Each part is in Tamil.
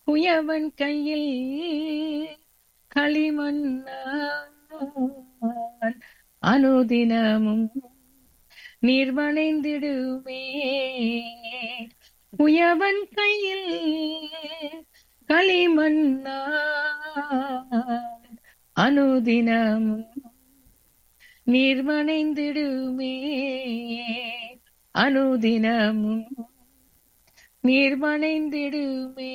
குயவன் கையில் களிமண்ணான் அனுதினமும் நீர்வனைந்திடுமே குயவன் கையில் களிமண்ணான் அனுதினமும் நீர்வனைந்திடுமே அனுதினமும் நீர்வனைந்திடுமே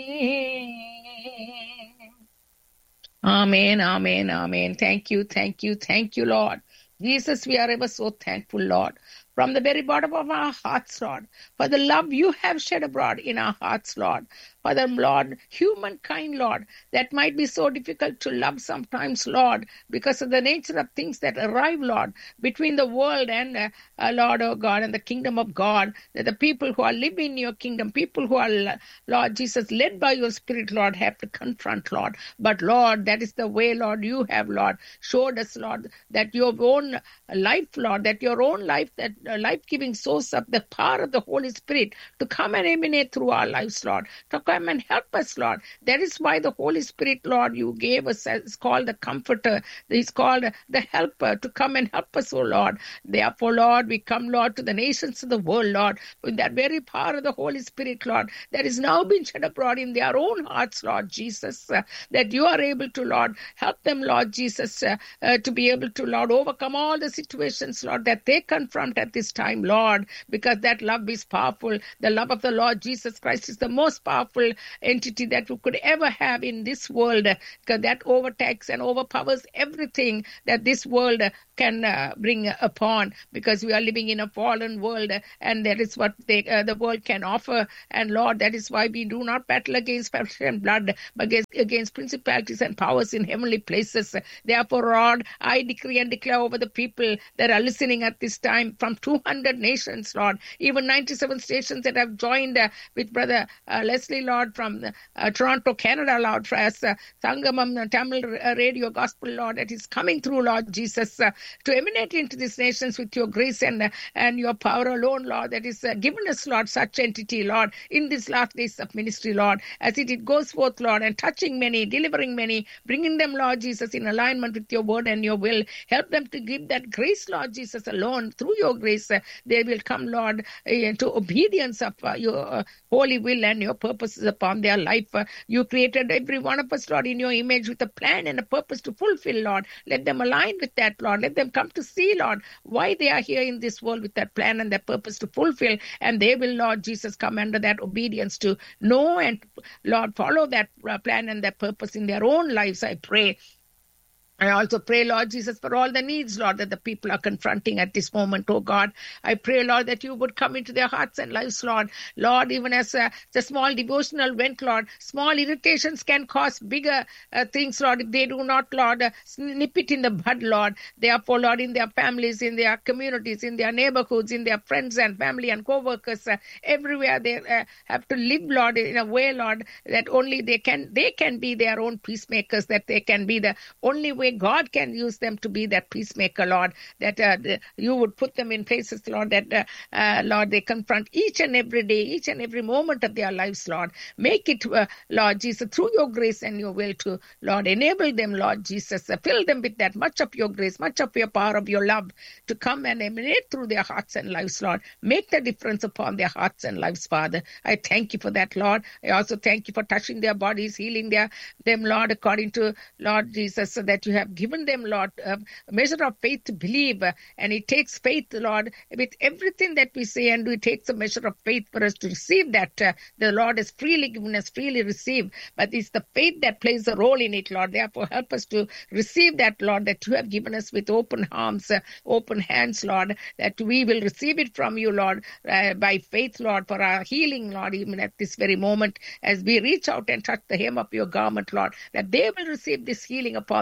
Amen, amen, amen. Thank you, thank you, thank you, Lord. Jesus, we are ever so thankful, Lord. From the very bottom of our hearts, Lord, for the love you have shed abroad in our hearts, Lord. For the Lord, humankind, Lord, that might be so difficult to love sometimes, Lord, because of the nature of things that arrive, Lord, between the world and, uh, uh, Lord, oh God, and the kingdom of God, that the people who are living in your kingdom, people who are, Lord Jesus, led by your Spirit, Lord, have to confront, Lord. But, Lord, that is the way, Lord, you have, Lord, showed us, Lord, that your own life, Lord, that your own life, that uh, life-giving source of the power of the Holy Spirit to come and emanate through our lives, Lord, to come and help us, Lord. That is why the Holy Spirit, Lord, you gave us, it's called the Comforter, it's called the Helper to come and help us, oh Lord. Therefore, Lord, we come, Lord, to the nations of the world, Lord, with that very power of the Holy Spirit, Lord, that is now been shed abroad in their own hearts, Lord Jesus, uh, that you are able to, Lord, help them, Lord Jesus, uh, uh, to be able to, Lord, overcome all the situations, Lord, that they confront at this time, Lord, because that love is powerful. The love of the Lord Jesus Christ is the most powerful entity that we could ever have in this world, because that overtakes and overpowers everything that this world can uh, bring upon, because we are living in a fallen world, and that is what they, uh, the world can offer. And Lord, that is why we do not battle against flesh and blood, but against, against principalities and powers in heavenly places. Therefore, Lord, I decree and declare over the people that are listening at this time from 200 nations, Lord, even 97 stations that have joined uh, with Brother uh, Leslie, Lord, from uh, Toronto, Canada, Lord, for us, uh, Sangamam uh, Tamil uh, Radio Gospel, Lord, that is coming through, Lord Jesus, uh, to emanate into these nations with your grace and uh, and your power alone, Lord, that is uh, given us, Lord, such entity, Lord, in these last days of ministry, Lord, as it, it goes forth, Lord, and touching many, delivering many, bringing them, Lord Jesus, in alignment with your word and your will. Help them to give that grace, Lord Jesus, alone through your grace. Uh, they will come, Lord, uh, to obedience of uh, your uh, holy will and your purposes upon their life. Uh, you created every one of us, Lord, in your image with a plan and a purpose to fulfill, Lord. Let them align with that, Lord. Let them come to see, Lord, why they are here in this world with that plan and that purpose to fulfill. And they will, Lord Jesus, come under that obedience to know and, Lord, follow that uh, plan and that purpose in their own lives, I pray. I also pray, Lord Jesus, for all the needs, Lord, that the people are confronting at this moment, oh God. I pray, Lord, that you would come into their hearts and lives, Lord. Lord, even as uh, the small devotional went, Lord, small irritations can cause bigger uh, things, Lord, if they do not, Lord, uh, nip it in the bud, Lord. Therefore, Lord, in their families, in their communities, in their neighborhoods, in their friends and family and co-workers, uh, everywhere they uh, have to live, Lord, in a way, Lord, that only they can, they can be their own peacemakers, that they can be the only way God can use them to be that peacemaker, Lord, that uh, the, you would put them in places, Lord, that, uh, uh, Lord, they confront each and every day, each and every moment of their lives, Lord. Make it, uh, Lord Jesus, through your grace and your will to, Lord, enable them, Lord Jesus, uh, fill them with that much of your grace, much of your power, of your love to come and emanate through their hearts and lives, Lord. Make the difference upon their hearts and lives, Father. I thank you for that, Lord. I also thank you for touching their bodies, healing their them, Lord, according to, Lord Jesus, so that you have given them, Lord, a measure of faith to believe. uh, And it takes faith, Lord, with everything that we say, and it takes a measure of faith for us to receive that. uh, The Lord has freely given us, freely received. But it's the faith that plays a role in it, Lord. Therefore, help us to receive that, Lord, that you have given us with open arms, uh, open hands, Lord, that we will receive it from you, Lord, uh, by faith, Lord, for our healing, Lord, even at this very moment, as we reach out and touch the hem of your garment, Lord, that they will receive this healing upon their body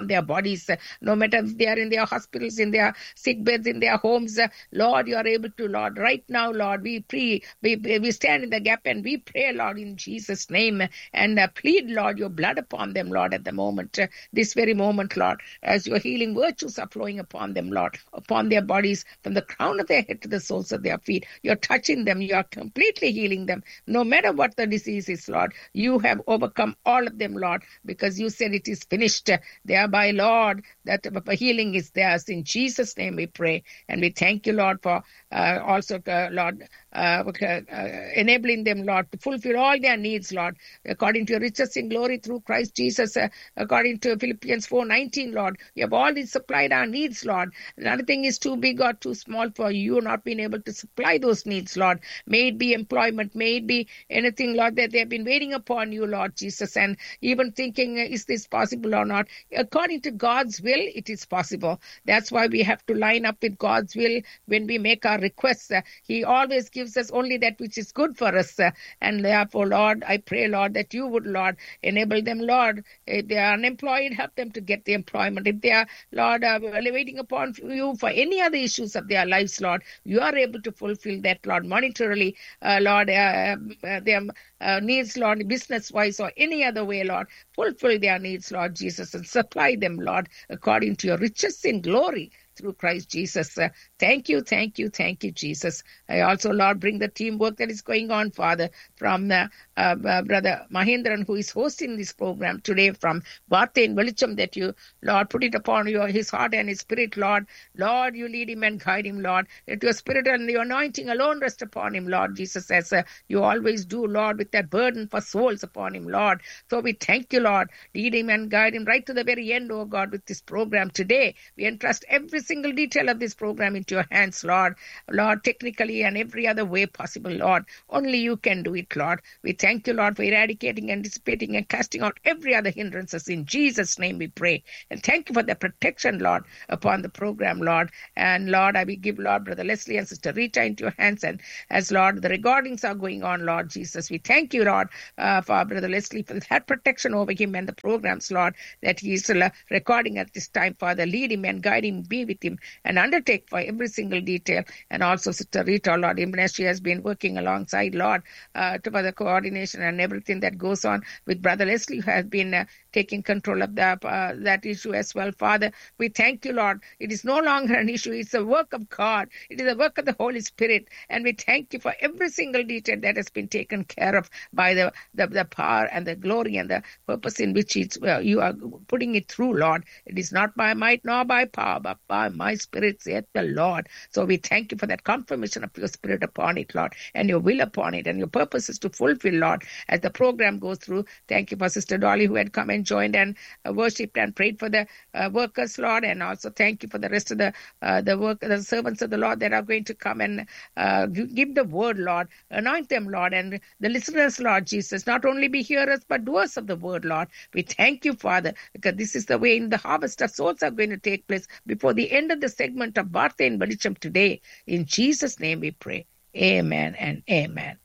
bodies, uh, no matter if they are in their hospitals, in their sick beds, in their homes. uh, Lord, you are able to, Lord. Right now, Lord, we pray, we, we stand in the gap and we pray, Lord, in Jesus' name, and uh, plead, Lord, your blood upon them, Lord, at the moment, uh, this very moment, Lord, as your healing virtues are flowing upon them, Lord, upon their bodies, from the crown of their head to the soles of their feet. You're touching them, you are completely healing them, no matter what the disease is, Lord. You have overcome all of them, Lord, because you said it is finished. Thereby, Lord, that healing is theirs. In Jesus' name we pray. And we thank you, Lord, for uh, also, uh, Lord, uh, enabling them, Lord, to fulfill all their needs, Lord, according to your riches in glory through Christ Jesus, according to Philippians 4.19, Lord. You have already supplied our needs, Lord. Nothing is too big or too small for you not being able to supply those needs, Lord. May it be employment, may it be anything, Lord, that they have been waiting upon you, Lord Jesus, and even thinking, is this possible or not? According to God's will, it is possible. That's why we have to line up with God's will when we make our requests. He always gives us only that which is good for us. And therefore, Lord, I pray, Lord, that you would, Lord, enable them, Lord. If they are unemployed, help them to get the employment. If they are, Lord, uh, waiting upon you for any other issues of their lives, Lord, you are able to fulfill that, Lord, monetarily, uh, Lord, uh, their uh, needs, Lord, business wise or any other way, Lord. Fulfill their needs, Lord Jesus, and supply them, Lord, according to your riches in glory through Christ Jesus. Uh, thank you, thank you, thank you, Jesus. I also, Lord, bring the teamwork that is going on, Father, from uh, uh, Brother Mahindran, who is hosting this program today from Vate in Velicham, that you, Lord, put it upon your his heart and his spirit, Lord. Lord, you lead him and guide him, Lord. Let your spirit and your anointing alone rest upon him, Lord Jesus, as you always do, Lord, with that burden for souls upon him, Lord. So we thank you, Lord. Lead him and guide him right to the very end, oh God, with this program today. We entrust every single detail of this program into your hands, Lord. Lord, technically and every other way possible, Lord. Only you can do it, Lord. We thank you, Lord, for eradicating, anticipating, and casting out every other hindrances. In Jesus' name we pray. And thank you for the protection, Lord, upon the program, Lord. And Lord, I will give, Lord, Brother Leslie and Sister Rita into your hands. And as, Lord, the recordings are going on, Lord Jesus, we thank you, Lord, uh, for Brother Leslie, for that protection over him and the programs, Lord, that he is uh, recording at this time, Father. Lead him and guide him, be with him, and undertake for every single detail. And also, Sister Rita, Lord, even as she has been working alongside, Lord, uh, for the coordination and everything that goes on with Brother Leslie, who has been uh, taking control of that, uh, that issue as well, Father. We thank you, Lord. It is no longer an issue, it's a work of God, it is a work of the Holy Spirit. And we thank you for every single detail that has been taken care of by the, the, the power and the glory and the purpose in which it's, well, you are putting it through, Lord. It is not by might nor by power, but by my spirit, saith the Lord. So we thank you for that confirmation of your spirit upon it, Lord, and your will upon it, and your purpose is to fulfill, Lord, as the program goes through. Thank you for Sister Dolly who had come and joined and uh, worshipped and prayed for the uh, workers, Lord, and also thank you for the rest of the uh, the work, the servants of the Lord that are going to come and give the word, Lord, anoint them, Lord, and the listeners, Lord Jesus, not only be hearers but doers of the word, Lord. We thank you, Father, because this is the way in the harvest of souls are going to take place before the end of the segment of Bharta in Balicham today. In Jesus' name we pray. Amen and amen.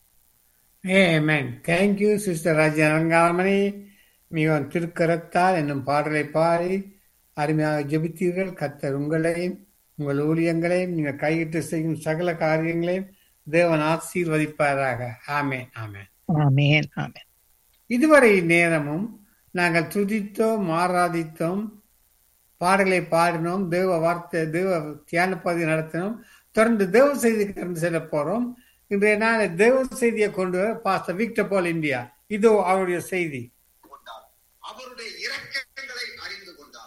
Amen. Thank you, Sister ரங்கராமணி மிகவும் திருக்கரத்தால் என்னும் பாடலை பாடி அருமையாக ஜெபித்தீர்கள் கத்தர் உங்களையும் உங்கள் ஊழியங்களையும் நீங்கள் கையிட்டு செய்யும் சகல காரியங்களையும் தேவன் ஆசீர்வதிப்பாராக ஆமேன் ஆமேன் ஆமேன் ஆமேன் இதுவரை நேரமும் நாங்கள் துதித்தோம் ஆராதித்தோம் பாடலை பாடினோம் தேவ வார்த்தை தேவ தியான பகுதி நடத்தினோம் தொடர்ந்து தேவ செய்திக்கு கடந்து செல்ல போறோம் இன்றைய நாள் தேவ செய்தியை கொண்டு வர பாஸ்டர் விக்டர் போல் இந்தியா இதோ அவருடைய செய்தி அவருடைய இரக்கங்களை அறிந்து கொண்டால்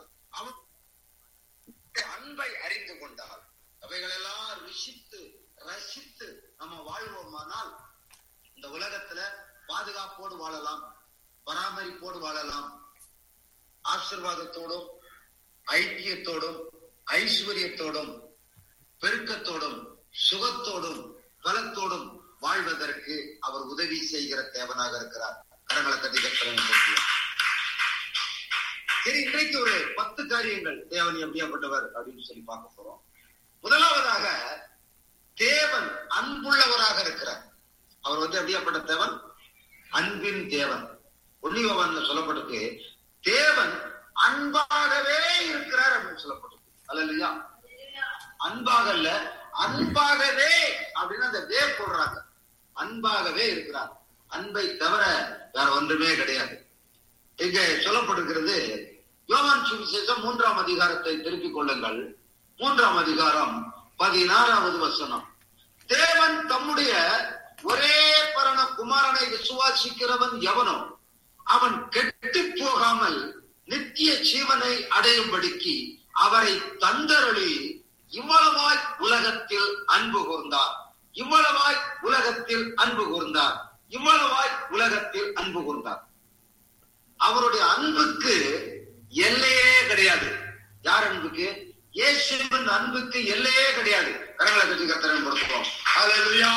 அவருடைய அன்பை அறிந்து கொண்டால் அவைகளெல்லாம் ருசித்து ரசித்து நம்ம வாழ்வோமானால் இந்த உலகத்துல பாதுகாப்போடு வாழலாம் பராமரிப்போடு வாழலாம் ஆசிர்வாதத்தோடும் ஐக்கியத்தோடும் ஐஸ்வர்யத்தோடும் பெருக்கத்தோடும் சுகத்தோடும் பலத்தோடும் வாழ்வதற்கு அவர் உதவி செய்கிற தேவனாக இருக்கிறார் கரங்களை தட்டி கட்டளை சரி இன்றைக்கு ஒரு பத்து காரியங்கள் தேவன் எப்படியாப்பட்டவர் அப்படின்னு சொல்லி பார்க்க போறோம் முதலாவதாக தேவன் அன்புள்ளவராக இருக்கிறார் அவர் வந்து எப்படியாப்பட்ட தேவன் அன்பின் தேவன் ஒன்னியவன் சொல்லப்பட்டிருக்கு தேவன் அன்பாகவே இருக்கிறார் அப்படின்னு சொல்லப்பட்டது அல்ல இல்லையா அன்பாக அல்ல அன்பாகவே அப்படின்னு அந்த வே போடுறாங்க அன்பாகவே இருக்கிறார் அன்பை தவிர வேற ஒன்றுமே கிடையாது இங்க சொல்லப்பட்டிருக்கிறது யோவான் சுவிசேஷம் மூன்றாம் அதிகாரத்தை திருப்பிக் கொள்ளுங்கள் மூன்றாம் அதிகாரம் பதினாறாவது வசனம் தேவன் தம்முடைய ஒரே பரண குமாரனை விசுவாசிக்கிறவன் எவனோ அவன் கெட்டு போகாமல் நித்திய ஜீவனை அடையும்படிக்கு அவரை தந்தருளி இவ்வளவாய் உலகத்தில் அன்பு கூர்ந்தார் இவ்வளவாய் உலகத்தில் அன்பு கூர்ந்தார் இவ்வளவாய் உலகத்தில் அன்பு கூர்ந்தார் அவருடைய அன்புக்கு எல்லையே கிடையாது யார் அன்புக்கு இயேசுவின் அன்புக்கு எல்லையே கிடையாது கரங்களை கட்டி கத்தனை கொடுத்துக்கோம் ஹalleluya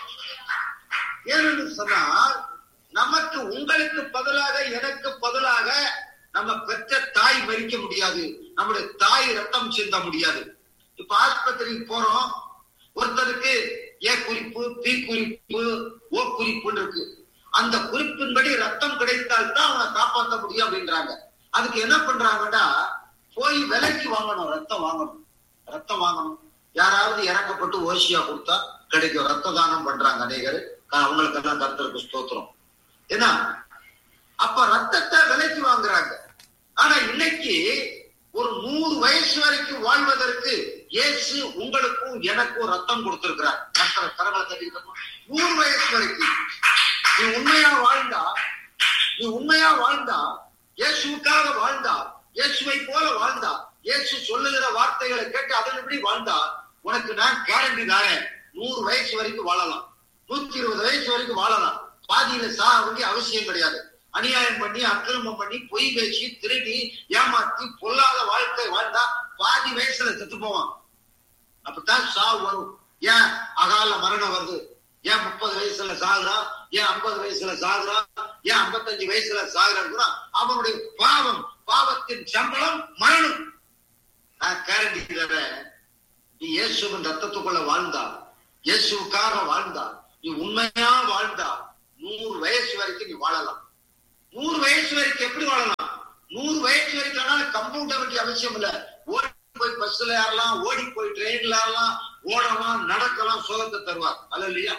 ஏனென்று சொன்னால் நமக்கு உங்களுக்கு பதிலாக எனக்கு பதிலாக நம்ம பெற்ற தாய் மறிக்க முடியாது நம்முடைய தாய் ரத்தம் சிந்த முடியாது இப்ப ஆஸ்பத்திரிக்கு போறோம் ஒருத்தருக்கு ஏ குறிப்பு பி குறிப்பு ஓ குறிப்புன்னு இருக்கு அந்த குறிப்பின்படி ரத்தம் கிடைத்தால் தான் அவனை காப்பாற்ற முடியும் அப்படின்றாங்க அதுக்கு என்ன பண்றாங்கன்னா போய் விலைக்கு வாங்கணும் ரத்தம் வாங்கணும் ரத்தம் வாங்கணும் யாராவது இறக்கப்பட்டு ஓசியா கொடுத்தா கிடைக்கும் ரத்த தானம் பண்றாங்க அநேகர் அவங்களுக்கு எல்லாம் கருத்தருக்கு ஸ்தோத்திரம் ஏன்னா அப்ப ரத்தத்தை விலைக்கு வாங்குறாங்க ஆனா இன்னைக்கு ஒரு நூறு வயசு வரைக்கும் வாழ்வதற்கு இயேசு உங்களுக்கும் எனக்கும் ரத்தம் கொடுத்திருக்கிறார் கர்த்தர் கரங்களை தட்டிக்கிட்டோம் நூறு வயசு வரைக்கும் நீ உண்மையா வாழ்ந்தா நீ உண்மையா வாழ்ந்தா இயேசுவுக்காக வாழ்ந்தா இயேசுவை போல வாழ்ந்தா இயேசு சொல்லுகிற வார்த்தைகளை கேட்டு அதன்படி வாழ்ந்தா உனக்கு நான் கேரண்டி தானே நூறு வயசு வரைக்கும் வாழலாம் நூத்தி இருபது வயசு வரைக்கும் வாழலாம் பாதியில சாக வேண்டிய அவசியம் கிடையாது அநியாயம் பண்ணி அக்கிரமம் பண்ணி பொய் பேசி திருடி ஏமாத்தி பொல்லாத வாழ்க்கை வாழ்ந்தா பாதி வயசுல செத்து போவான் அப்பதான் சாவு வரும் ஏன் அகால மரணம் வருது ஏன் முப்பது வயசுல சாகுறான் ஏன் ஐம்பது வயசுல சாகுறான் ஏன் ஐம்பத்தஞ்சு வயசுல சாகுறான் அவனுடைய பாவம் பாவத்தின் சம்பளம் மரணம் நான் கேரண்டி தரேன் நீ இயேசுவின் ரத்தத்துக்குள்ள வாழ்ந்தா இயேசுக்காக வாழ்ந்தா நீ உண்மையா வாழ்ந்தா நூறு வயசு வரைக்கும் நீ வாழலாம் நூறு வயசு வரைக்கும் எப்படி வாழலாம் நூறு வயசு வரைக்கும் ஆனாலும் கம்பவுண்டர் வேண்டிய அவசியம் இல்ல ஓடி போய் பஸ்ல ஏறலாம் ஓடி போய் ட்ரெயின்ல ஏறலாம் ஓடலாம் நடக்கலாம் சுகத்தை தருவார் அல்ல இல்லையா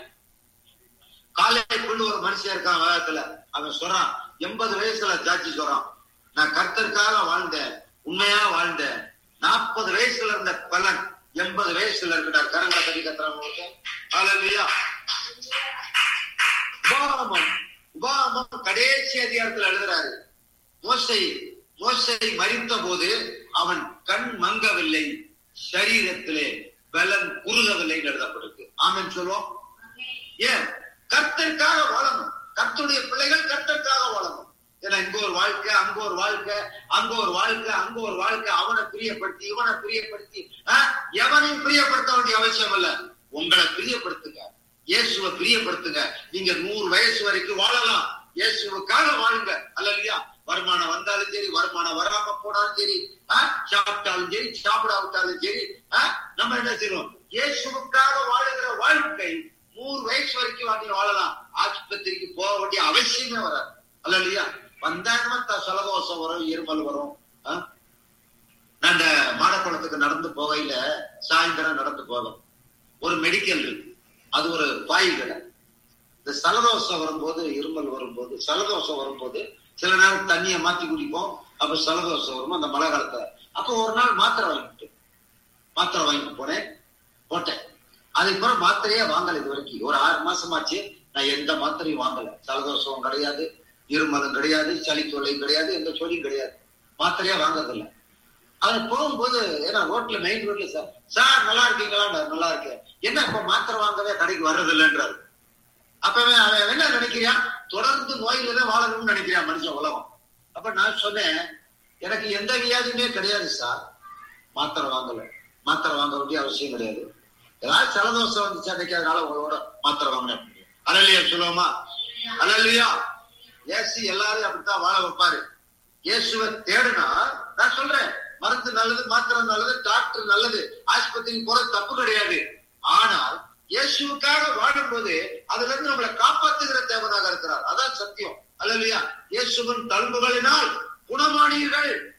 காலைக்குள்ள ஒரு மனுஷன் இருக்கான் வேகத்துல அவன் சொல்றான் எண்பது வயசுல ஜாட்சி சொல்றான் நான் கர்த்தருக்காக வாழ்ந்தேன் உண்மையா வாழ்ந்தேன் நாற்பது வயசுல இருந்த பலன் எண்பது வயசுல இருக்கிறார் கரங்களை கட்டி கத்துறாங்க அல்லையா உபாகமம் உபாகமம் கடைசி அதிகாரத்துல எழுதுறாரு மோசை மோசை மறித்த போது அவன் கண் மங்கவில்லை சரீரத்திலே பலன் குறுகவில்லை எழுதப்பட்டிருக்கு ஆமென் சொல்லுவோம் ஏன் கர்த்தருக்காக வாழணும் கர்த்தருடைய பிள்ளைகள் கர்த்தருக்காக வாழணும் ஏன்னா இங்க ஒரு வாழ்க்கை அங்க ஒரு வாழ்க்கை அங்க ஒரு வாழ்க்கை அங்க ஒரு வாழ்க்கை அவனை பிரியப்படுத்தி இவனை பிரியப்படுத்தி ஆஹ், எவனையும் பிரியப்படுத்த வேண்டிய அவசியம் இல்ல உங்களை பிரியப்படுத்துங்க இயேசுவை பிரியப்படுத்துங்க நீங்க நூறு வயசு வரைக்கும் வாழலாம் இயேசுவுக்காக வாழுங்க அல்ல இல்லையா வருமானம் வந்தாலும் சரி வருமானம் வராம போனாலும் சரி ஆஹ், சாப்பிட்டாலும் சரி சாப்பிடாவிட்டாலும் சரி ஆஹ், நம்ம என்ன செய்யணும் இயேசுவுக்காக வாழுகிற வாழ்க்கை நூறு வயசு வரைக்கும் வாங்கி வாழலாம் ஆஸ்பத்திரிக்கு போக வேண்டிய அவசியமே வராது அல்ல இல்லையா வந்தாங்கன்னா த- சலதோஷம் வரும் இருமல் வரும் ஆ? நான் இந்த மாடக்குளத்துக்கு நடந்து போகையில சாயந்தரம் நடந்து போவேன் ஒரு மெடிக்கல் இருக்கு அது ஒரு பாய் கடை இந்த சலதோஷம் வரும்போது இருமல் வரும்போது சலதோஷம் வரும்போது சில நேரம் தண்ணியை மாத்தி குடிப்போம் அப்ப சலதோஷம் வரும் அந்த மழை காலத்துல அப்போ ஒரு நாள் மாத்திரை வாங்கிட்டு மாத்திரை வாங்கிட்டு போனேன் போட்டேன் அதுக்கப்புறம் மாத்திரையே வாங்கல இது வரைக்கும் ஒரு ஆறு மாசமாச்சு நான் எந்த மாத்திரையும் வாங்கல சலதோஷம் கிடையாது இருமலும் கிடையாது சளி தொல்லையும் கிடையாது எந்த சொல்லியும் கிடையாது மாத்திரையா வாங்குறதில்ல அவன் போகும்போது ஏன்னா ரோட்ல மெயின் ரோட்ல சார் சார் நல்லா இருக்கீங்களா நல்லா இருக்கேன் என்ன இப்ப மாத்திரை வாங்கவே கடைக்கு வர்றதில்லைன்றாரு அப்ப அவன் அவன் என்ன நினைக்கிறான் தொடர்ந்து நோயில தான் வாழணும்னு நினைக்கிறான் மனுஷன் உலகம் அப்ப நான் சொன்னேன் எனக்கு எந்த வியாதியுமே கிடையாது சார் மாத்திரை வாங்கல மாத்திரை வாங்க வேண்டிய அவசியம் கிடையாது ஏதாவது ஜலதோஷம் வந்துச்சு அன்னைக்கு அதனால உங்களோட மாத்திரை வாங்கினேன் அலல்லையா சொல்லுவோமா அலல்லையா ஏசு எல்லாரையும் அப்படித்தான் வாழ வைப்பாரு இயேசுவை தேடுனா நான் சொல்றேன் மருந்து நல்லது மாத்திரை நல்லது டாக்டர் நல்லது ஆஸ்பத்திரிக்கு போறது தப்பு கிடையாது ஆனால் இயேசுவுக்காக வாழும்போது அதுல இருந்து நம்மளை காப்பாத்துகிற தேவனாக இருக்கிறார் அதான் சத்தியம் அல்ல இல்லையா இயேசுவின் தழும்புகளினால் குணமானீர்கள்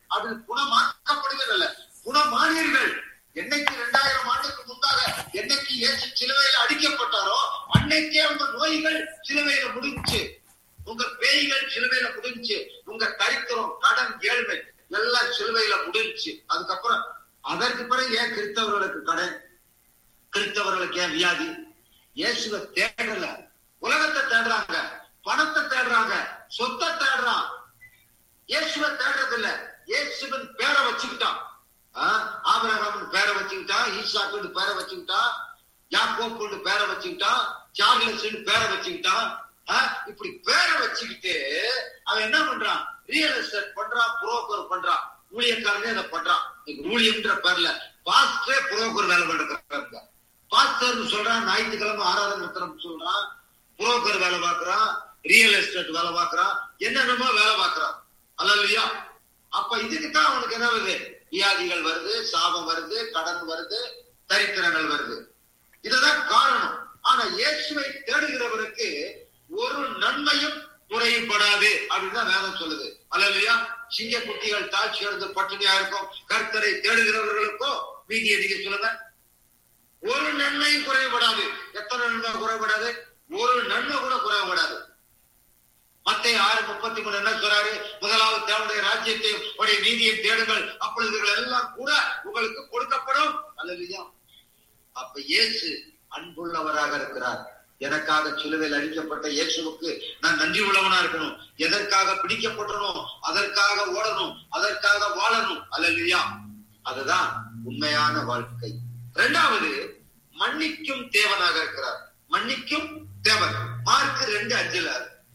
அப்படி குணமாக்கப்படுகிறல்ல குணமானீர்கள் என்னைக்கு இரண்டாயிரம் ஆண்டுக்கு முன்பாக என்னைக்கு இயேசு சிலுவையில் அடிக்கப்பட்டாரோ அன்னைக்கே உங்க நோய்கள் சிலுவையில முடிஞ்சு உங்க பேய்கள் சிலுவையில முடிஞ்சு உங்க தரித்திரம் கடன் ஏழ்மை எல்லாம் சிலுவையில முடிஞ்சு அதுக்கப்புறம் அதற்கு பிறகு ஏன் கிறிஸ்தவர்களுக்கு கடன் கிறிஸ்தவர்களுக்கு ஏன் வியாதி இயேசுவை தேடல உலகத்தை தேடுறாங்க பணத்தை தேடுறாங்க சொத்தை தேடுறான் இயேசுவை தேடுறது இல்ல இயேசுவின் பேரை வச்சுக்கிட்டான் ஆஹ் ஆபிரகாமின் பேரை வச்சுக்கிட்டான் ஈசாக்குன்னு பேரை வச்சுக்கிட்டான் யாக்கோப்புன்னு பேரை வச்சுக்கிட்டான் சார்லஸ்ன்னு பேரை வச்சுக்கிட்டான் ஆஹ் இப்படி பேரை வச்சுக்கிட்டு அவன் என்ன பண்றான் ரியல் எஸ்டேட் பண்றான் புரோக்கர் பண்றான் ஊழியக்காரனே அதை பண்றான் இன்னைக்கு ஊழியம்ன்ற பேர்ல பாஸ்டரே புரோக்கர் வேலை பண்றாங்க பாஸ்டர்னு சொல்றான் ஞாயிற்றுக்கிழமை ஆராதனை நடத்துறோம்னு சொல்றான் புரோக்கர் வேலை பார்க்கறான் ரியல் எஸ்டேட் வேலை பார்க்கறான் என்னென்னமோ வேலை பார்க்கறான் அல்ல இல்லையா அப்ப இதுக்கு தான் அவனுக்கு என்ன வருது வியாதிகள் வருது சாபம் வருது கடன் வருது தரித்திரங்கள் வருது இதுதான் காரணம் ஆனா இயேசுவை தேடுகிறவருக்கு ஒரு நன்மையும் குறைபடாது அப்படின்னு தான் வேதம் சொல்லுது அல்ல இல்லையா சிங்க குட்டிகள் தாட்சி எழுந்து பட்டினியா இருக்கும் கர்த்தரை தேடுகிறவர்களுக்கோ மீதி அதிக சொல்லுங்க ஒரு நன்மையும் குறைபடாது எத்தனை நன்மை குறைபடாது ஒரு நன்மை கூட குறைபடாது மத்திய ஆறு முப்பத்தி மூணு என்ன சொல்றாரு முதலாவது தேவனுடைய ராஜ்யத்தையும் உடைய நீதியையும் தேடுங்கள் அப்பொழுது இவைகள் எல்லாம் கூட உங்களுக்கு கொடுக்கப்படும் அல்லையா அப்ப இயேசு அன்புள்ளவராக இருக்கிறார் எனக்காக சிலுவையில் அடிக்கப்பட்ட இயேசுவுக்கு நான் நன்றி உள்ளவனா இருக்கணும் எதற்காக பிடிக்கப்பட்டனும் அதற்காக ஓடணும் அதற்காக வாழணும் அல்லையா அதுதான் உண்மையான வாழ்க்கை இரண்டாவது மன்னிக்கும் தேவனாக இருக்கிறார் மன்னிக்கும் தேவன் மார்க் ரெண்டு அஞ்சுல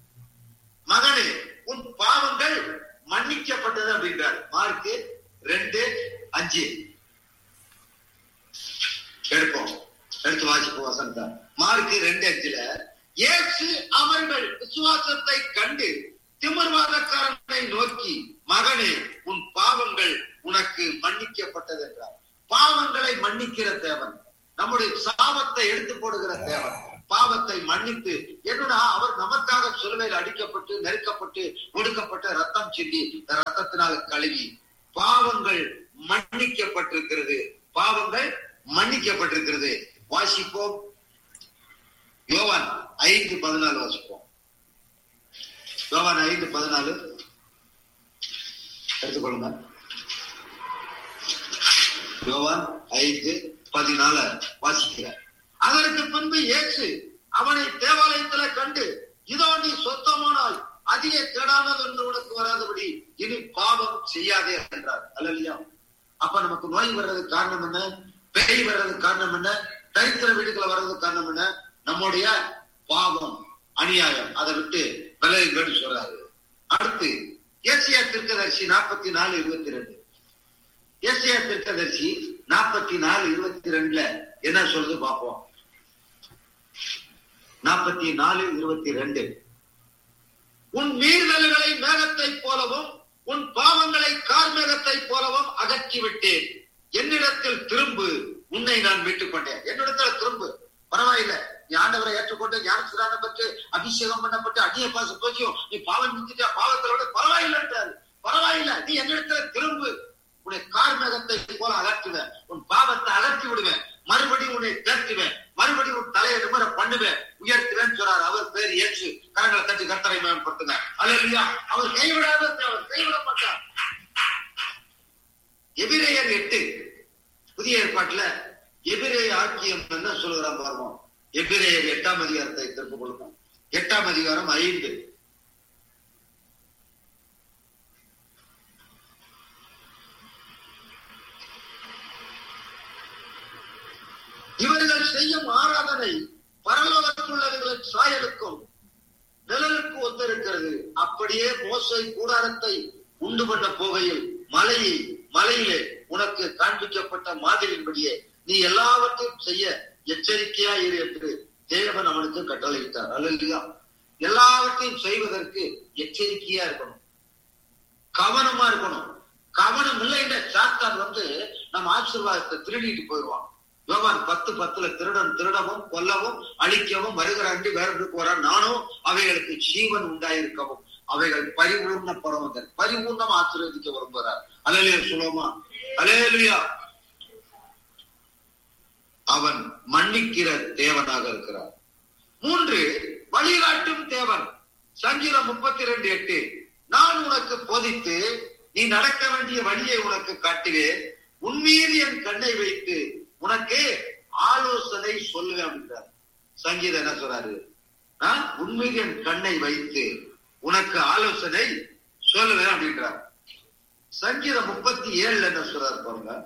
மகனே உன் பாவங்கள் மன்னிக்கப்பட்டது அப்படின்றார் மார்க் ரெண்டு அஞ்சு எடுப்போம் எடுத்து வாசிப்போம் வசந்தா மார்க் ரெண்டு அஞ்சுல இயேசு அவர்கள் விசுவாசத்தை கண்டு திமிர்வாதக்காரனை நோக்கி மகனே உன் பாவங்கள் உனக்கு மன்னிக்கப்பட்டது என்றார் பாவங்களை மன்னிக்கிற தேவன் நம்முடைய சாபத்தை எடுத்து போடுகிற தேவன் பாவத்தை மன்னித்து என்னடா அவர் நமக்காக சிலுவையில் அடிக்கப்பட்டு நெருக்கப்பட்டு ஒடுக்கப்பட்ட ரத்தம் சிந்தி ரத்தத்தினால் கழுவி பாவங்கள் மன்னிக்கப்பட்டிருக்கிறது பாவங்கள் மன்னிக்கப்பட்டிருக்கிறது வாசிப்போம் யோவான் ஐந்து பதினாலு வாசிப்போம் யோவான் ஐந்து பதினாலு எடுத்துக்கொள்ளுங்க யோவான் ஐந்து பதினாலு வாசிக்கிறார் அதற்கு பின்பு இயேசு அவனை தேவாலயத்துல கண்டு இதோ நீ சொத்தமானால் அதிக கெடாமல் என்று உனக்கு வராதபடி இனி பாவம் செய்யாதே என்றார் அல்லையா அப்ப நமக்கு நோய் வர்றதுக்கு காரணம் என்ன பேய் வர்றதுக்கு காரணம் என்ன தரித்திர வீடுகளை வர்றதுக்கு காரணம் என்ன நம்முடைய பாவம் அநியாயம் அதை விட்டு விலகுங்கன்னு சொல்றாரு அடுத்து ஏசியா திருக்கதர்சி நாற்பத்தி நாலு இருபத்தி ரெண்டு ஏசியா திருக்கதர்சி நாற்பத்தி நாலு இருபத்தி ரெண்டுல என்ன சொல்றது பார்ப்போம் நாற்பத்தி நாலு இருபத்தி ரெண்டு உன் மீறுதல்களை மேகத்தை போலவும் உன் பாவங்களை கார்மேகத்தை போலவும் அகற்றி விட்டேன் என்னிடத்தில் திரும்பு உன்னை நான் மீட்டுக் கொண்டேன் என்னிடத்துல திரும்பு பரவாயில்லை நீ ஆண்டவரை ஏற்றுக்கொண்டு ஞானசுரான பற்றி அபிஷேகம் பண்ணப்பட்டு அடிய பாச போச்சியும் நீ பாவம் நிறுத்திட்டா பாவத்தோட பரவாயில்லைன்றாரு பரவாயில்ல நீ என்னிடத்துல திரும்பு உன்னை கார்மேகத்தை போல அகற்றுவேன் உன் பாவத்தை அகற்றி விடுவேன் மறுபடியும் உன்னை தேர்த்துவேன் மறுபடியும் உன் தலையை நிமிர பண்ணுவேன் உயர்த்துவேன் சொல்றார் அவர் பேர் ஏற்று கரங்களை தட்டி கர்த்தரை மேம்படுத்துங்க அல்லையா அவர் கைவிடாத அவர் கைவிட மாட்டார் எபிரேயர் எட்டு புதிய ஏற்பாட்டுல எபிரேய ஆக்கியம் என்ன சொல்லுகிறான் பாருவோம் எபிரேயர் எட்டாம் அதிகாரத்தை திரும்ப கொடுக்கும் எட்டாம் அதிகாரம் ஐந்து இவர்கள் செய்யும் ஆராதனை பரலோகத்துள்ளவர்களின் சாயலுக்கும் நிழலுக்கு ஒத்திருக்கிறது அப்படியே மோசை கூடாரத்தை உண்டு பண்ண போகையில் மலையை மலையிலே உனக்கு காண்பிக்கப்பட்ட மாதிரியின்படியே நீ எல்லாவற்றையும் செய்ய எச்சரிக்கையா இரு என்று தேவன் அவனுக்கு கட்டளையிட்டார் அல்லையா எல்லாவற்றையும் செய்வதற்கு எச்சரிக்கையா இருக்கணும் கவனமா இருக்கணும் கவனம் இல்லைன்ற சாத்தான் வந்து நம்ம ஆசீர்வாதத்தை திருடிட்டு போயிடுவான் யோவான் பத்து பத்துல திருடன் திருடவும் கொல்லவும் அழிக்கவும் வருகிற அண்டி வேறொன்றுக்கு வர நானும் அவைகளுக்கு ஜீவன் உண்டாயிருக்கவும் அவைகள் பரிபூர்ணப்படும் வந்தார் பரிபூர்ணம் ஆசீர்வதிக்க விரும்புகிறார் அலையில சொல்லுவோமா அலேலுயா அவன் மன்னிக்கிற தேவனாக இருக்கிறார் மூன்று வழிகாட்டும் தேவன் சங்கீதம் முப்பத்தி ரெண்டு எட்டு நான் உனக்கு போதித்து நீ நடக்க வேண்டிய வழியை உனக்கு காட்டுவேன் உன்மீது என் கண்ணை வைத்து உனக்கு ஆலோசனை சொல்லுவேன் அப்படின்றார் சங்கீதம் என்ன சொல்றாரு நான் உன்மீது என் கண்ணை வைத்து உனக்கு ஆலோசனை சொல்லுவேன் அப்படின்றார் சங்கீதம் முப்பத்தி ஏழுல என்ன சொல்றாரு பாருங்க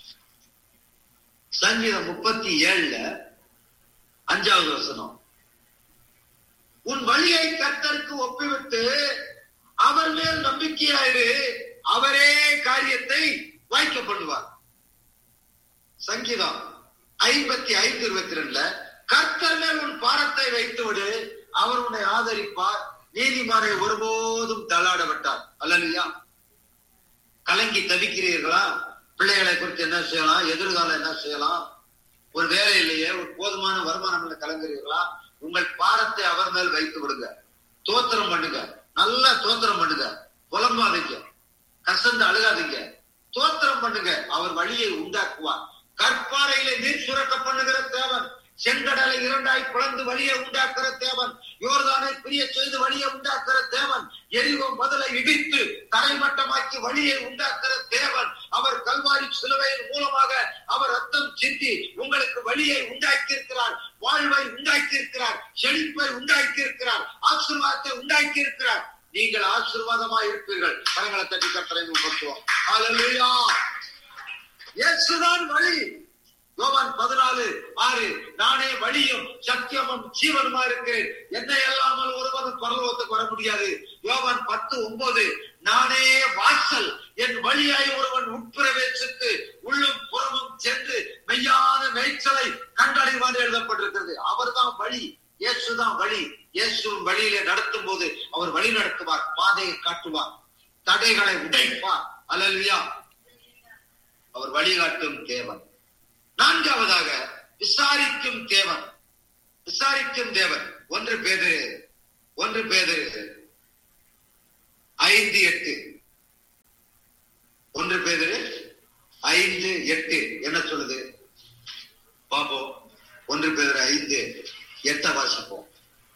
சங்கீதம் முப்பத்தி ஏழுல அஞ்சாவது வசனம் உன் வழியை கர்த்தருக்கு ஒப்பிவிட்டு அவர் மேல் நம்பிக்கையாயிரு அவரே காரியத்தை வாய்க்க பண்ணுவார் சங்கீதம் ஐம்பத்தி ஐந்து இருபத்தி ரெண்டுல கர்த்தர் மேல் உன் பாரத்தை வைத்து விடு அவர் உன்னை ஆதரிப்பார் நீதிமானை ஒருபோதும் தள்ளாட விட்டார் அல்லலையா கலங்கி தவிக்கிறீர்களா பிள்ளைகளை குறித்து என்ன செய்யலாம் எதிர்காலம் என்ன செய்யலாம் ஒரு வேலை இல்லையே ஒரு போதுமான வருமானம் இல்லை கலங்குறீர்களா உங்கள் பாரத்தை அவர் மேல் வைத்து விடுங்க தோத்திரம் பண்ணுங்க நல்லா தோத்திரம் பண்ணுங்க புலம்பாதீங்க கசந்து அழுகாதீங்க தோத்திரம் பண்ணுங்க அவர் வழியை உண்டாக்குவார் கற்பாறையில நீர் சுரக்க பண்ணுகிற தேவன் செங்கடலை இரண்டாய் பிளந்து வழியை உண்டாக்குற தேவன் யோர்தானை பிரிய செய்து வழியை உண்டாக்குற தேவன் எரிவோ முதலை இடித்து தரைமட்டமாக்கி வழியை உண்டாக்குற தேவன் அவர் கல்வாரி சிலுவையின் மூலமாக அவர் ரத்தம் சிந்தி உங்களுக்கு வழியை உண்டாக்கி இருக்கிறார் வாழ்வை உண்டாக்கி இருக்கிறார் செழிப்பை உண்டாக்கி இருக்கிறார் ஆசீர்வாதத்தை உண்டாக்கி இருக்கிறார் நீங்கள் ஆசீர்வாதமா இருப்பீர்கள் கரங்களை தட்டி கட்டளை உணர்த்துவோம் ஹalleluya இயேசுதான் வழி யோவான் பதினாலு ஆறு நானே வழியும் சத்தியமும் ஜீவனுமா இருக்கிறேன் என்னை அல்லாமல் ஒருவனும் பரலோகத்துக்கு வர முடியாது யோவான் பத்து ஒன்பது நானே வாசல் என் வழியாய் ஒருவன் உட்பிரவேசித்து உள்ளும் புறமும் சென்று மெய்யான மேய்ச்சலை கண்டடைவான் எழுதப்பட்டிருக்கிறது அவர்தான் வழி இயேசுதான் வழி இயேசுவின் வழியிலே நடத்தும் போது அவர் வழி நடத்துவார் பாதையை காட்டுவார் தடைகளை உடைப்பார் அலல்வியா அவர் வழிகாட்டும் தேவன் நான்காவதாக விசாரிக்கும் தேவன் விசாரிக்கும் தேவன் ஒன்று பேது ஒன்று பேது ஐந்து எட்டு ஒன்று பேது ஐந்து எட்டு என்ன சொல்லுது பாப்போம் ஒன்று பேர் ஐந்து எட்ட வாசிப்போம்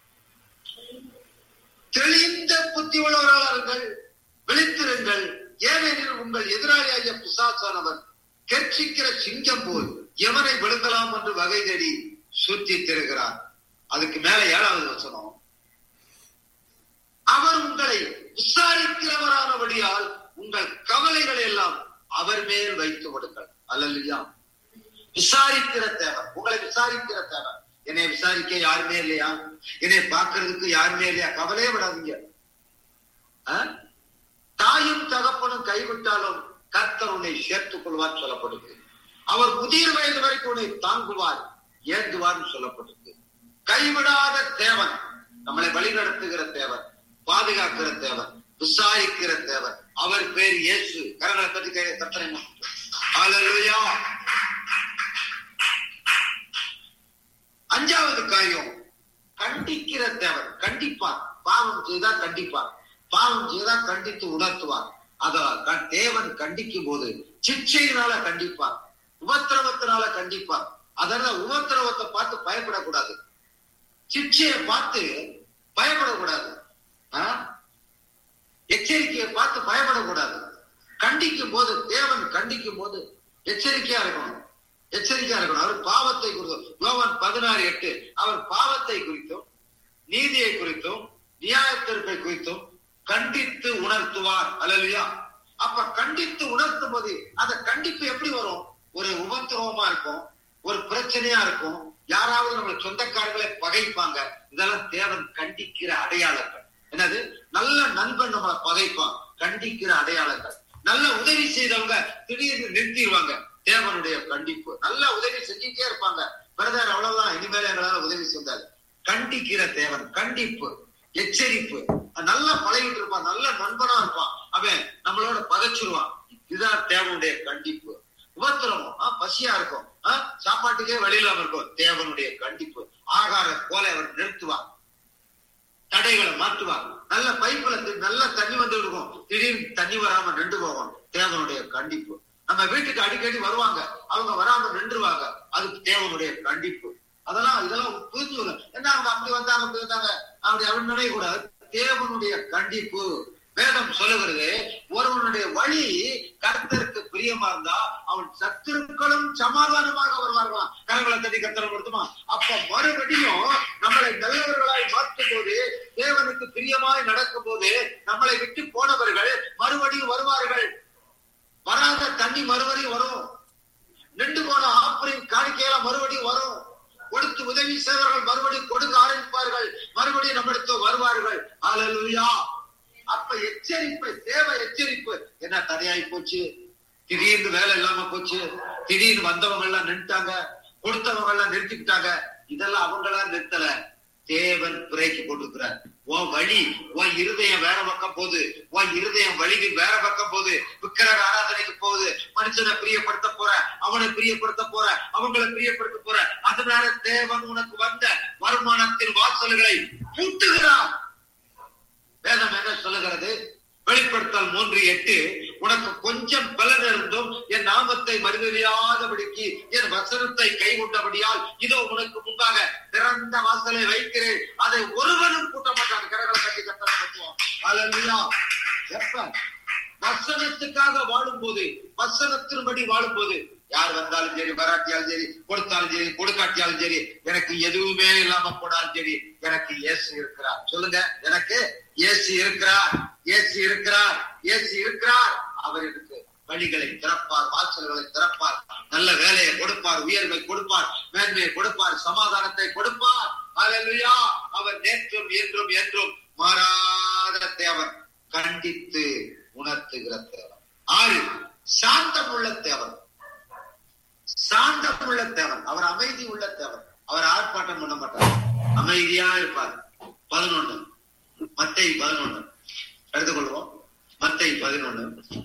தெளிந்த புத்தி உள்ளவர்களார்கள் விழித்திருங்கள் ஏனெனில் உங்கள் எதிராளியாகிய பிசாசானவர் கெர்ச்சிக்கிற சிங்கம் போல் எவனை விழுங்கலாம் என்று வகை தேடி சுற்றி திருகிறார் அதுக்கு மேல ஏழாவது வசனம் அவர் உங்களை விசாரிக்கிறவரானபடியால் உங்கள் கவலைகளை எல்லாம் அவர் மேல் வைத்து விடுங்கள் அல்லல்லையா விசாரிக்கிற தேவன் உங்களை விசாரிக்கிற தேவன் என்னை விசாரிக்க யாருமே இல்லையா என்னை பார்க்கறதுக்கு யாருமே இல்லையா கவலையே விடாதீங்க ஆ? தாயும் தகப்பனும் கைவிட்டாலும் கர்த்தர் உன்னை சேர்த்துக் கொள்வார் சொல்லப்படுது அவர் முதிர் வயது வரைக்கும் உன்னை தாங்குவார் ஏந்துவார் சொல்லப்பட்டிருக்கு கைவிடாத தேவன் நம்மளை வழிநடத்துகிற தேவன் பாதுகாக்கிற தேவன் விசாரிக்கிற தேவன் அவர் பேர் இயேசு கரங்களை பற்றி கை கத்தனை ஹalleluya அஞ்சாவது காரியம் கண்டிக்கிற தேவன் கண்டிப்பார் பாவம் செய்தா கண்டிப்பார் பாவம் செய்தா கண்டித்து உணர்த்துவார் அத க- தேவன் கண்டிக்கும் போது சிக்ஷையினால கண்டிப்பார் உபத்திரவத்தினால கண்டிப்பார் அதனால உபத்திரவத்தை பார்த்து பயப்படக்கூடாது சிக்ஷையை பார்த்து பயப்படக்கூடாது ஆ? எச்சரிக்கையை பார்த்து பயப்படக்கூடாது கண்டிக்கும் போது தேவன் கண்டிக்கும் போது எச்சரிக்கையா இருக்கணும் எச்சரிக்கையா இருக்கணும் அவர் பாவத்தை குறித்தும் யோவான் பதினாறு எட்டு அவர் பாவத்தை குறித்தும் நீதியை குறித்தும் நியாயத்திற்பை குறித்தும் கண்டித்து உணர்த்துவார் அல்லையா அப்ப கண்டித்து உணர்த்தும் போது அந்த கண்டிப்பு எப்படி வரும் ஒரு உபத்திரவமா இருக்கும் ஒரு பிரச்சனையா இருக்கும் யாராவது நம்ம சொந்தக்காரங்களை பகைப்பாங்க இதெல்லாம் தேவன் கண்டிக்கிற அடையாளங்கள் என்னது நல்ல நண்பன் நம்மளை பகைப்பான் கண்டிக்கிற அடையாளங்கள் நல்ல உதவி செய்தவங்க திடீர்னு நிறுத்திடுவாங்க தேவனுடைய கண்டிப்பு நல்ல உதவி செஞ்சுட்டே இருப்பாங்க பிரதர் அவ்வளவுதான் இனிமேல் எங்களால உதவி செஞ்சாரு கண்டிக்கிற தேவன் கண்டிப்பு எச்சரிப்பு நல்லா பழகிட்டு இருப்பான் நல்ல நண்பனா இருப்பான் அவன் நம்மளோட பகைச்சிருவான் இதுதான் தேவனுடைய கண்டிப்பு உபத்திரமும் ஆ, பசியா இருக்கும் ஆ, சாப்பாட்டுக்கே வழி இல்லாம இருக்கும் தேவனுடைய கண்டிப்பு ஆகார போல அவர் நிறுத்துவார் தடைகளை மாற்றுவார் நல்ல பைப்புல தி- நல்ல தண்ணி வந்து இருக்கும் திடீர்னு தண்ணி வராம நின்று போகும் தேவனுடைய கண்டிப்பு நம்ம வீட்டுக்கு அடிக்கடி வருவாங்க அவங்க வராம நின்றுவாங்க அதுக்கு தேவனுடைய கண்டிப்பு அதெல்லாம் இதெல்லாம் புரிஞ்சு என்ன அவங்க அப்படி வந்தாங்க அப்படி வந்தாங்க அப்படி அப்படின்னு நினைக்கக்கூடாது தேவனுடைய கண்டிப்பு வேதம் சொல்லுகிறது ஒருவனுடைய வழி கர்த்தருக்கு பிரியமா இருந்தா அவன் சத்துருக்களும் சமாதானமாக வருவார்களாம் கரங்களை தட்டி கர்த்தரை கொடுத்துமா அப்ப மறுபடியும் நம்மளை நல்லவர்களாய் மாற்றும் போது தேவனுக்கு பிரியமாய் நடக்கும் போது நம்மளை விட்டு போனவர்கள் மறுபடியும் வருவார்கள் வராத தண்ணி மறுபடியும் வரும் நின்று போன ஆப்பரின் காணிக்கையெல்லாம் மறுபடியும் வரும் கொடுத்து உதவி செய்வர்கள் மறுபடியும் கொடுக்க ஆரம்பிப்பார்கள் மறுபடியும் நம்மிடத்து வருவார்கள் அல்லேலூயா அப்ப எச்சரிப்பு தேவை எச்சரிப்பு என்ன தடையாயி போச்சு திடீர்னு வேலை இல்லாம போச்சு திடீர்னு வந்தவங்க எல்லாம் நின்றுட்டாங்க கொடுத்தவங்க எல்லாம் நிறுத்திக்கிட்டாங்க இதெல்லாம் அவங்களா நிறுத்தல தேவன் பிரேக்கி போட்டுக்கிறார் உன் வழி உன் இருதயம் வேற பக்கம் போகுது உன் இருதயம் வழிக்கு வேற பக்கம் போகுது விக்கிரக ஆராதனைக்கு போகுது மனுஷனை பிரியப்படுத்த போற அவனை பிரியப்படுத்த போற அவங்களை பிரியப்படுத்த போற அதனால தேவன் உனக்கு வந்த வருமானத்தின் வாசல்களை பூட்டுகிறார் வேதம் என்ன சொல்லுகிறது வெளிப்படுத்தல் மூன்று எட்டு உனக்கு கொஞ்சம் பலன் இருந்தும் என் நாமத்தை மறுதலியாதபடிக்கு என் வசனத்தை கை கொண்டபடியால் இதோ உனக்கு முன்பாக திறந்த வாசலை வைக்கிறேன் அதை ஒருவனும் கூட்ட மாட்டான் கரகளை கட்டி கத்தனை கட்டுவோம் அல்லா எப்ப வசனத்துக்காக வாழும்போது வசனத்தின்படி வாழும்போது யார் வந்தாலும் சரி வராட்டியாலும் சரி கொடுத்தாலும் சரி கொடுக்காட்டியாலும் சரி எனக்கு எதுவுமே இல்லாம போனாலும் சரி எனக்கு இயேசு இருக்கிறார் சொல்லுங்க எனக்கு இயேசு இருக்கிறார் இயேசு இருக்கிறார் இயேசு இருக்கிறார் அவர் எனக்கு வழிகளை திறப்பார் வாசல்களை திறப்பார் நல்ல வேலையை கொடுப்பார் உயர்வை கொடுப்பார் மேன்மையை கொடுப்பார் சமாதானத்தை கொடுப்பார் அல்லேலூயா அவர் நேற்றும் என்றும் என்றும் மாறாத தேவன் கண்டித்து உணர்த்துகிற தேவன் ஆறு சாந்தமுள்ள தேவன் சாந்தமுள்ள தேவன் அவர் அமைதி உள்ள தேவன் அவர் ஆர்ப்பாட்டம் பண்ண மாட்டார் அமைதியா இருப்பார் பதினொன்னு மத்தை பதினொன்னு எடுத்துக்கொள்வோம் மத்தை பதினொன்னு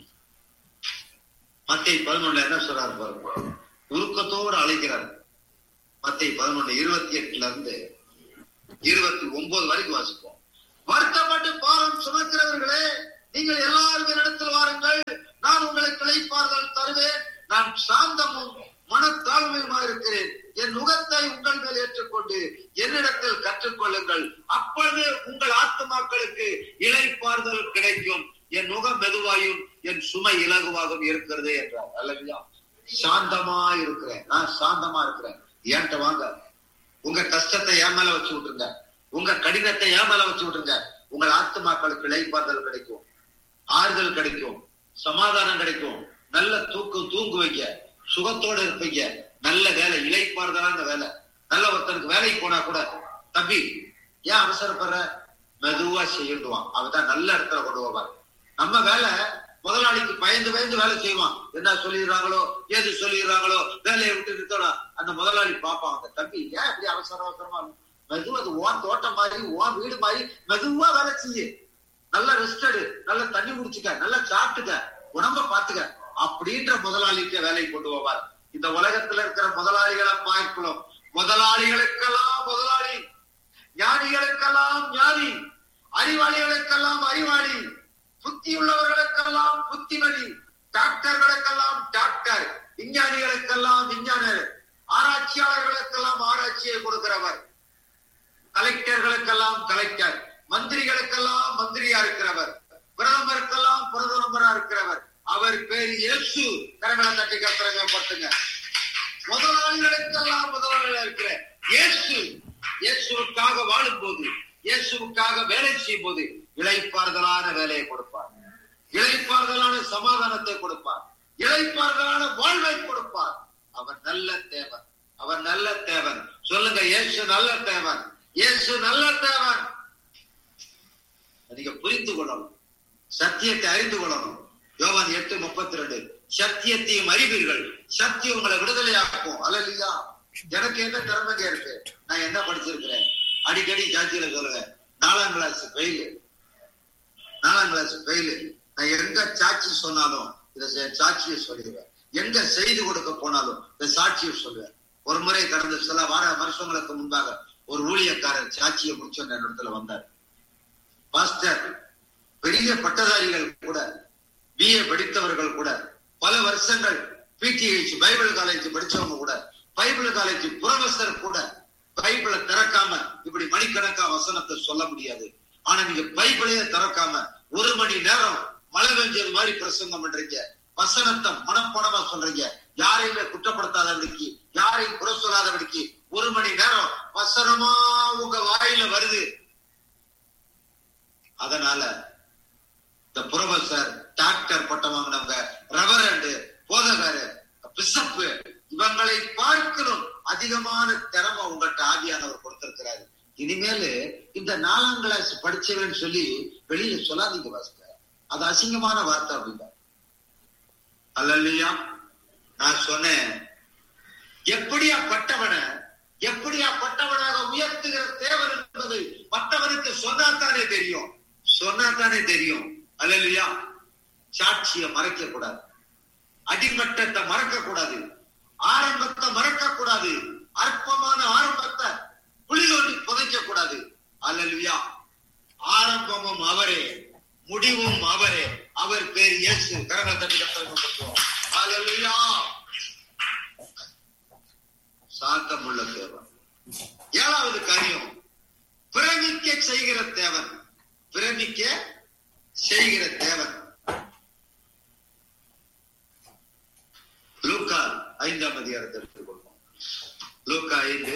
மத்தை பதினொன்னுல என்ன சொல்றாரு பாருங்க உருக்கத்தோடு அழைக்கிறார் மத்தை பதினொன்னு இருபத்தி எட்டுல இருந்து இருபத்தி ஒன்பது வரைக்கும் வாசிப்போம் வருத்தப்பட்டு பாரம் சுமக்கிறவர்களே நீங்கள் எல்லாரும் இடத்தில் வாருங்கள் நான் உங்களுக்கு இழைப்பார்கள் தருவேன் நான் சாந்தமும் மனத்தாழ்மையுமா இருக்கிறேன் என் நுகத்தை உங்கள் மேல் ஏற்றுக்கொண்டு என்னிடத்தில் கற்றுக்கொள்ளுங்கள் அப்பொழுது உங்கள் ஆத்துமாக்களுக்கு இழைப்பாறுதல் கிடைக்கும் என் நுகம் மெதுவாயும் என் சுமை இலகுவாகவும் இருக்கிறது என்றார் அல்லையா சாந்தமா இருக்கிறேன் நான் சாந்தமா இருக்கிறேன் ஏன்ட்ட வாங்க உங்க கஷ்டத்தை என் மேல வச்சு விட்டுருங்க உங்க கடினத்தை என் மேல வச்சு விட்டுருங்க உங்கள் ஆத்துமாக்களுக்கு இழைப்பாறுதல் கிடைக்கும் ஆறுதல் கிடைக்கும் சமாதானம் கிடைக்கும் நல்ல தூக்கம் தூங்குவீங்க சுகத்தோட இருப்பீங்க நல்ல வேலை இழைப்பாறுதலான வேலை நல்ல ஒருத்தனுக்கு வேலைக்கு போனா கூட தம்பி ஏன் அவசரப்படுற மெதுவா செய்யிடுவான் அவதான் நல்ல இடத்துல கொண்டு போவார் நம்ம வேலை முதலாளிக்கு பயந்து பயந்து வேலை செய்வான் என்ன சொல்லிடுறாங்களோ ஏது சொல்லிடுறாங்களோ வேலையை விட்டு நிறுத்தோட அந்த முதலாளி பார்ப்பான் அந்த தம்பி ஏன் இப்படி அவசர அவசரமா மெதுவா அது ஓன் தோட்டம் மாதிரி ஓன் வீடு மாதிரி மெதுவா வேலை செய்யு நல்ல ரெஸ்ட் எடு நல்ல தண்ணி குடிச்சுக்க நல்லா சாப்பிட்டுக்க உடம்ப பாத்துக்க அப்படின்ற முதலாளிக்கு வேலை கொண்டு போவார் இந்த உலகத்துல இருக்கிற முதலாளிகளை பார்க்கலாம் முதலாளிகளுக்கெல்லாம் முதலாளி ஞானிகளுக்கெல்லாம் ஞானி அறிவாளிகளுக்கெல்லாம் அறிவாளி புத்தி உள்ளவர்களுக்கெல்லாம் புத்திமதி டாக்டர்களுக்கெல்லாம் டாக்டர் விஞ்ஞானிகளுக்கெல்லாம் விஞ்ஞானர் ஆராய்ச்சியாளர்களுக்கெல்லாம் ஆராய்ச்சியை கொடுக்கிறவர் கலெக்டர்களுக்கெல்லாம் கலெக்டர் மந்திரிகளுக்கெல்லாம் மந்திரியா இருக்கிறவர் பிரதமருக்கெல்லாம் பிரதமரா இருக்கிறவர் அவர் பேர் இயேசு கரங்களை தட்டி கத்துறங்க பட்டுங்க முதலாளிகளுக்கெல்லாம் முதலாளியா இருக்கிற இயேசு இயேசுவுக்காக வாழும் போது இயேசுவுக்காக வேலை செய்யும் போது இழைப்பாறுதலான வேலையை கொடுப்பார் இழைப்பாறுதலான சமாதானத்தை கொடுப்பார் இழைப்பாறுதலான வாழ்வை கொடுப்பார் அவர் நல்ல தேவன் அவர் நல்ல தேவன் சொல்லுங்க இயேசு நல்ல தேவன் இயேசு நல்ல தேவன் நீங்க புரிந்து கொள்ளணும் சத்தியத்தை அறிந்து கொள்ளணும் யோவான் எட்டு முப்பத்தி ரெண்டு சத்தியத்தையும் அறிவீர்கள் சத்தியம் உங்களை விடுதலையாக்கும் அல்லையா எனக்கு என்ன திறமைங்க இருக்கு நான் என்ன படிச்சிருக்கிறேன் அடிக்கடி ஜாத்தியில சொல்லுவேன் நாலாம் கிளாஸ் ஃபெயிலு நாலாம் கிளாஸ் ஃபெயிலு நான் எங்க சாட்சி சொன்னாலும் இதை செ- சாட்சியை சொல்லிடுவேன் எங்க செய்து கொடுக்க போனாலும் இந்த சாட்சியை சொல்லுவேன் ஒரு முறை கடந்த சில வார வருஷங்களுக்கு முன்பாக ஒரு ஊழியக்காரர் சாட்சியை முடிச்சு அந்த இடத்துல வந்தார் பாஸ்டர் பெரிய பட்டதாரிகள் கூட பிஏ படித்தவர்கள் கூட பல வருஷங்கள் பிடிஹெச் பைபிள் காலேஜ் படிச்சவங்க கூட பைபிள் காலேஜ் புரொஃபசர் கூட பைபிளை திறக்காம இப்படி மணிக்கணக்கா வசனத்தை சொல்ல முடியாது ஆனா நீங்க பைபிளையே திறக்காம ஒரு மணி நேரம் மழை பெஞ்சது மாதிரி பிரசங்கம் பண்றீங்க வசனத்தை மனப்படமா சொல்றீங்க யாரையுமே குற்றப்படுத்தாதபடிக்கு யாரையும் குறை சொல்லாதபடிக்கு ஒரு மணி நேரம் வசனமா உங்க வாயில வருது அதனால இந்த புரொஃபசர் டாக்டர் பட்டம் வாங்கினவங்க ரெவரண்டு போதகர் பிசப்பு இவங்களை பார்க்கணும் அதிகமான திறமை உங்கள்கிட்ட ஆவியானவர் கொடுத்திருக்கிறாரு இனிமேலு இந்த நாலாம் கிளாஸ் படிச்சவன்னு சொல்லி வெளியில சொல்லாதீங்க வாசிக்க அது அசிங்கமான வார்த்தை அப்படின்னா அல்லையா நான் சொன்னேன் எப்படியா பட்டவன எப்படியா பட்டவனாக உயர்த்துகிற தேவன் என்பது மற்றவனுக்கு சொன்னாத்தானே தெரியும் சொன்னாத்தானே தெரியும் அல்லையா சாட்சிய மறைக்க கூடாது அடிமட்டத்தை மறக்க கூடாது ஆரம்பத்தை மறக்க கூடாது அற்பமான ஆரம்பத்தை புலி தோண்டி புதைக்க கூடாது அல்லல்வியா ஆரம்பமும் அவரே முடிவும் அவரே அவர் பேர் இயேசு கரங்கள் தட்டி கட்டோம் அல்லல்வியா சாத்தமுள்ள தேவன் ஏழாவது காரியம் பிரமிக்க செய்கிற தேவன் பிரமிக்க செய்கிற தேவன் லூக்கா ஐந்தாம் அதிகாரத்தை எடுத்துக்கொள்வோம் லூக்கா ஐந்து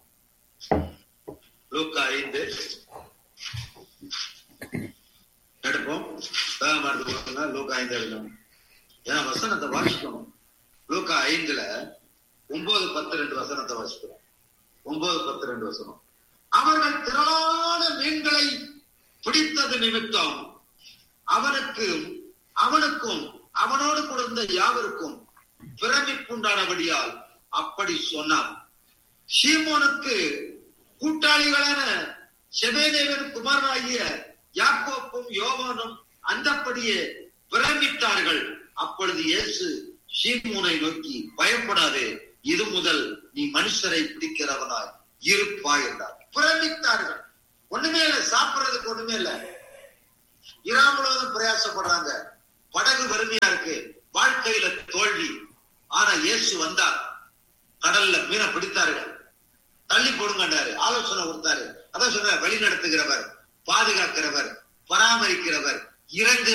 லூக்கா ஐந்து எடுப்போம் வேகமா எடுத்துக்கோங்க லூக்கா ஐந்து எடுக்கணும் ஏன்னா வசனத்தை வாசிக்கணும் லூக்கா ஐந்துல ஒன்பது பத்து ரெண்டு வசனத்தை வாசிக்கிறோம் ஒன்பது பத்து ரெண்டு வசனம் அவர்கள் திரளான மீன்களை பிடித்தது நிமித்தம் அவனுக்கு அவனுக்கும் அவனோடு கூட இருந்த யாவருக்கும் பிரமிப்புண்டானபடியால் அப்படி சொன்னான் சீமோனுக்கு கூட்டாளிகளான செபேதேவன் குமாரனாகிய யாக்கோப்பும் யோவானும் அந்தப்படியே பிரமித்தார்கள் அப்பொழுது இயேசு சீமோனை நோக்கி பயப்படாதே இது முதல் நீ மனுஷரை பிடிக்கிறவனாய் இருப்பாய் என்றார் பிரமித்தார்கள் ஒண்ணுமே இல்ல சாப்பிடுறதுக்கு ஒண்ணுமே இல்ல இரா முழுவதும் பிரயாசப்படுறாங்க படகு வறுமையா இருக்கு வாழ்க்கையில தோல்வி ஆனா இயேசு வந்தார் கடல்ல மீனை பிடித்தார்கள் தள்ளி போடுங்கன்றாரு ஆலோசனை கொடுத்தாரு அதான் சொன்ன வழி நடத்துகிறவர் பாதுகாக்கிறவர் பராமரிக்கிறவர் இறங்கு